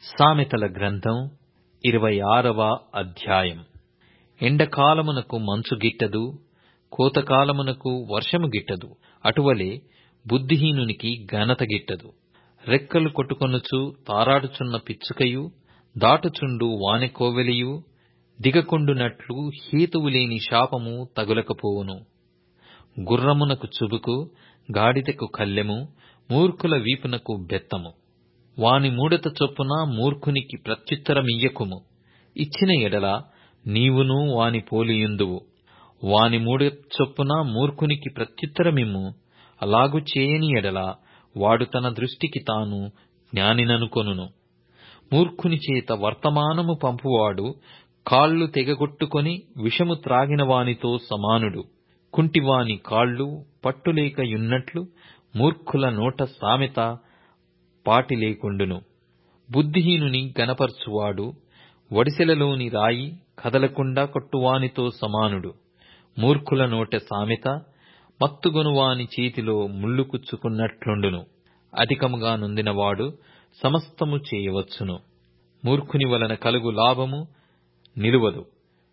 సామెతల గ్రంథం ఇరవై ఆరవ అధ్యాయం ఎండకాలమునకు మంచు గిట్టదు కోతకాలమునకు వర్షము గిట్టదు అటువలే బుద్ధిహీనునికి ఘనత గిట్టదు రెక్కలు కొట్టుకొనుచు తారాడుచున్న పిచ్చుకయు దాటుచుండు వానెకోవెలియు దిగకుండునట్లు హేతువు లేని శాపము తగులకపోవును గుర్రమునకు చుబుకు గాడిదకు కళ్ళెము మూర్ఖుల వీపునకు బెత్తము వాని మూడత చొప్పున మూర్ఖునికి ప్రత్యుత్తరమియ్యకుము ఇచ్చిన ఎడల నీవును వాని పోలియుందువు వాని మూడత చొప్పున మూర్ఖునికి ప్రత్యుత్తరమిమ్ము అలాగు చేయని ఎడల వాడు తన దృష్టికి తాను జ్ఞానిననుకొనును మూర్ఖుని చేత వర్తమానము పంపువాడు కాళ్ళు తెగగొట్టుకొని విషము త్రాగిన వానితో సమానుడు కుంటివాని కాళ్ళు పట్టులేక యున్నట్లు మూర్ఖుల నోట సామెత పాటి లేకుండును బుద్ధిహీనుని గనపర్చువాడు వడిసెలలోని రాయి కదలకుండా కొట్టువానితో సమానుడు మూర్ఖుల నోట సామెత మత్తుగొనువాని చేతిలో ముళ్ళు కుచ్చుకున్నట్లుండును అధికముగా నొందినవాడు సమస్తము చేయవచ్చును మూర్ఖుని వలన కలుగు లాభము నిలువదు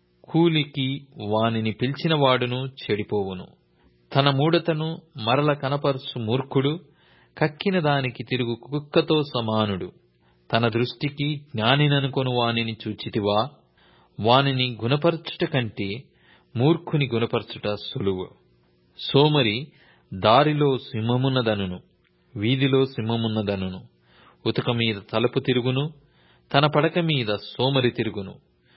కూలికి వానిని పిలిచినవాడును చెడిపోవును తన మూఢతను మరల కనపరుచు మూర్ఖుడు కక్కిన దానికి తిరుగు కుక్కతో సమానుడు తన దృష్టికి జ్ఞానిననుకొను వానిని చూచితివా వానిని గుణపరచుట కంటే మూర్ఖుని గుణపరచుట సులువు సోమరి దారిలో సింహమున్నదనును వీధిలో సింహమున్నదనును ఉతక మీద తలుపు తిరుగును తన పడక మీద సోమరి తిరుగును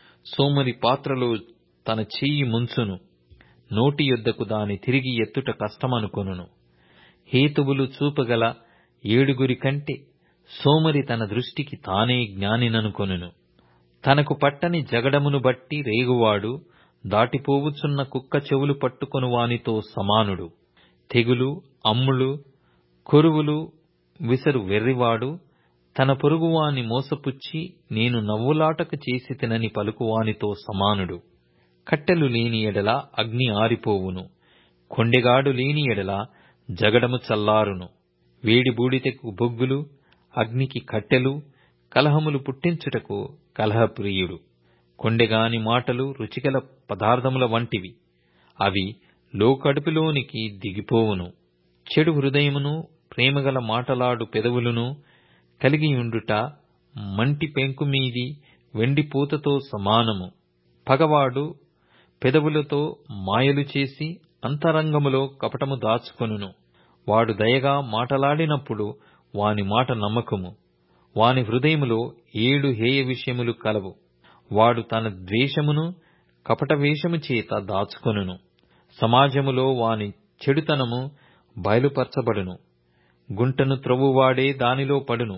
సోమరి పాత్రలో తన చెయ్యి ముంచును నోటి యొద్దకు దాని తిరిగి ఎత్తుట కష్టమనుకొనును హేతువులు చూపగల ఏడుగురి కంటే సోమరి తన దృష్టికి తానే జ్ఞానిననుకొనును తనకు పట్టని జగడమును బట్టి రేగువాడు దాటిపోవుచున్న కుక్క చెవులు పట్టుకొను వానితో సమానుడు తెగులు అమ్ములు కొరువులు విసరు వెర్రివాడు తన పొరుగువాని మోసపుచ్చి నేను నవ్వులాటకు చేసి తినని పలుకువానితో సమానుడు కట్టెలు లేని ఎడల అగ్ని ఆరిపోవును కొండెగాడు లేని ఎడల జగడము చల్లారును వేడి బూడిదకు బొగ్గులు అగ్నికి కట్టెలు కలహములు పుట్టించుటకు కలహప్రియుడు కొండెగాని మాటలు రుచిగల పదార్థముల వంటివి అవి లోకడుపులోనికి దిగిపోవును చెడు హృదయమును ప్రేమగల మాటలాడు పెదవులను కలిగియుండుట మంటి పెంకుమీది వెండిపూతతో సమానము పగవాడు పెదవులతో మాయలు చేసి అంతరంగములో కపటము దాచుకొనును వాడు దయగా మాటలాడినప్పుడు వాని మాట నమ్మకము వాని హృదయములో ఏడు హేయ విషయములు కలవు వాడు తన ద్వేషమును కపట వేషము చేత దాచుకొనును సమాజములో వాని చెడుతనము బయలుపరచబడును గుంటను త్రవ్వువాడే దానిలో పడును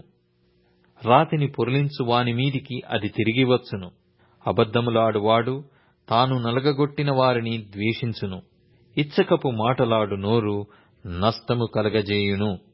రాతిని పొర్లించు వాని మీదికి అది తిరిగి వచ్చును అబద్ధములాడువాడు తాను నలగగొట్టిన వారిని ద్వేషించును ఇచ్చకపు మాటలాడు నోరు నష్టము కలగజేయును